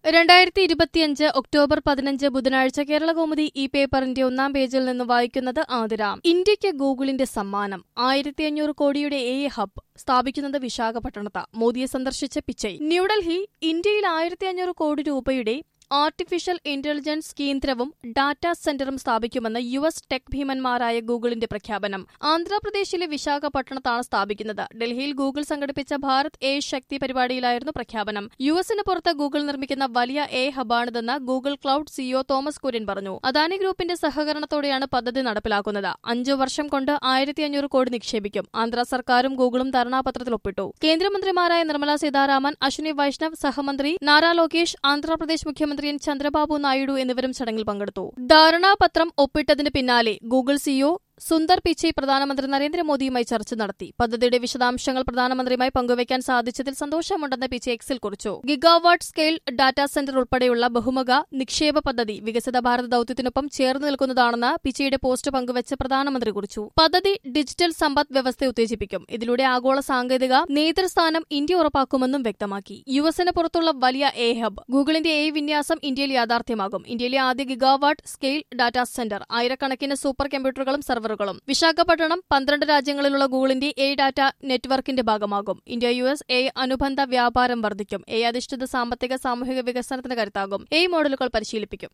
രണ്ടായിരത്തി ഇരുപത്തിയഞ്ച് ഒക്ടോബർ പതിനഞ്ച് ബുധനാഴ്ച കേരളകൗമുദി ഈ പേപ്പറിന്റെ ഒന്നാം പേജിൽ നിന്ന് വായിക്കുന്നത് ആതിരാം ഇന്ത്യയ്ക്ക് ഗൂഗിളിന്റെ സമ്മാനം ആയിരത്തി അഞ്ഞൂറ് കോടിയുടെ എ ഹബ് സ്ഥാപിക്കുന്നത് വിശാഖപട്ടണത്ത് മോദിയെ സന്ദർശിച്ച പിച്ചൈ ന്യൂഡൽഹി ഇന്ത്യയിൽ ആയിരത്തി അഞ്ഞൂറ് കോടി രൂപയുടെ ആർട്ടിഫിഷ്യൽ ഇന്റലിജൻസ് കേന്ദ്രവും ഡാറ്റാ സെന്ററും സ്ഥാപിക്കുമെന്ന് യു എസ് ടെക് ഭീമന്മാരായ ഗൂഗിളിന്റെ പ്രഖ്യാപനം ആന്ധ്രാപ്രദേശിലെ വിശാഖപട്ടണത്താണ് സ്ഥാപിക്കുന്നത് ഡൽഹിയിൽ ഗൂഗിൾ സംഘടിപ്പിച്ച ഭാരത് എ ശക്തി പരിപാടിയിലായിരുന്നു പ്രഖ്യാപനം യു എസിന് പുറത്ത് ഗൂഗിൾ നിർമ്മിക്കുന്ന വലിയ എ ഹബാണിതെന്ന് Google cloud CEO Thomas Kurian പറഞ്ഞു അദാനി ഗ്രൂപ്പിന്റെ സഹകരണത്തോടെയാണ് പദ്ധതി നടപ്പിലാക്കുന്നത് അഞ്ചു വർഷം കൊണ്ട് ആയിരത്തി അഞ്ഞൂറ് കോടി നിക്ഷേപിക്കും ആന്ധ്ര സർക്കാരും ഗൂഗിളും ധാരണാപത്രത്തിൽ ഒപ്പിട്ടു കേന്ദ്രമന്ത്രിമാരായ നിർമ്മല സീതാരാമൻ അശ്വിനി വൈഷ്ണവ് സഹമന്ത്രി നാരാ ലോകേഷ് ആന്ധ്രാപ്രദേശ് മുഖ്യമന്ത്രി എൻ ചന്ദ്രബാബു നായിഡു എന്നിവരും ചടങ്ങിൽ പങ്കെടുത്തു ധാരണാപത്രം ഒപ്പിട്ടതിന് പിന്നാലെ ഗൂഗിൾ സിഇഒ സുന്ദർ പിച്ചൈ പ്രധാനമന്ത്രി നരേന്ദ്രമോദിയുമായി ചർച്ച നടത്തി പദ്ധതിയുടെ വിശദാംശങ്ങൾ പ്രധാനമന്ത്രിയുമായി പങ്കുവയ്ക്കാൻ സാധിച്ചതിൽ സന്തോഷമുണ്ടെന്ന് പിച്ചൈ എക്സിൽ കുറിച്ചു ഗിഗാവാട്ട് സ്കെയിൽ ഡാറ്റാ സെന്റർ ഉൾപ്പെടെയുള്ള ബഹുമുഖ നിക്ഷേപ പദ്ധതി വികസിത ഭാരത ദൌത്യത്തിനൊപ്പം ചേർന്ന് നിൽക്കുന്നതാണെന്ന് പിച്ചയുടെ പോസ്റ്റ് പങ്കുവച്ച് പ്രധാനമന്ത്രി കുറിച്ചു പദ്ധതി ഡിജിറ്റൽ സമ്പദ് വ്യവസ്ഥ ഉത്തേജിപ്പിക്കും ഇതിലൂടെ ആഗോള സാങ്കേതിക നേതൃസ്ഥാനം ഇന്ത്യ ഉറപ്പാക്കുമെന്നും വ്യക്തമാക്കി യു എസിന് പുറത്തുള്ള വലിയ എ ഹബ് ഗൂഗിളിന്റെ എ വിന്യാസം ഇന്ത്യയിൽ യാഥാർത്ഥ്യമാകും ഇന്ത്യയിലെ ആദ്യ ഗിഗാവാട്ട് സ്കെയിൽ ഡാറ്റാ സെന്റർ ആയിരക്കണക്കിന് സൂപ്പർ കമ്പ്യൂട്ടറുകളും സെർവറുകളും വിശാഖപട്ടണം പന്ത്രണ്ട് രാജ്യങ്ങളിലുള്ള ഗൂഗിളിന്റെ എ ഡാറ്റ നെറ്റ്വർക്കിന്റെ ഭാഗമാകും ഇന്ത്യ യു എസ് എ അനുബന്ധ വ്യാപാരം വർദ്ധിക്കും എ അധിഷ്ഠിത സാമ്പത്തിക സാമൂഹിക വികസനത്തിന് കരുത്താകും എ മോഡലുകൾ പരിശീലിപ്പിക്കും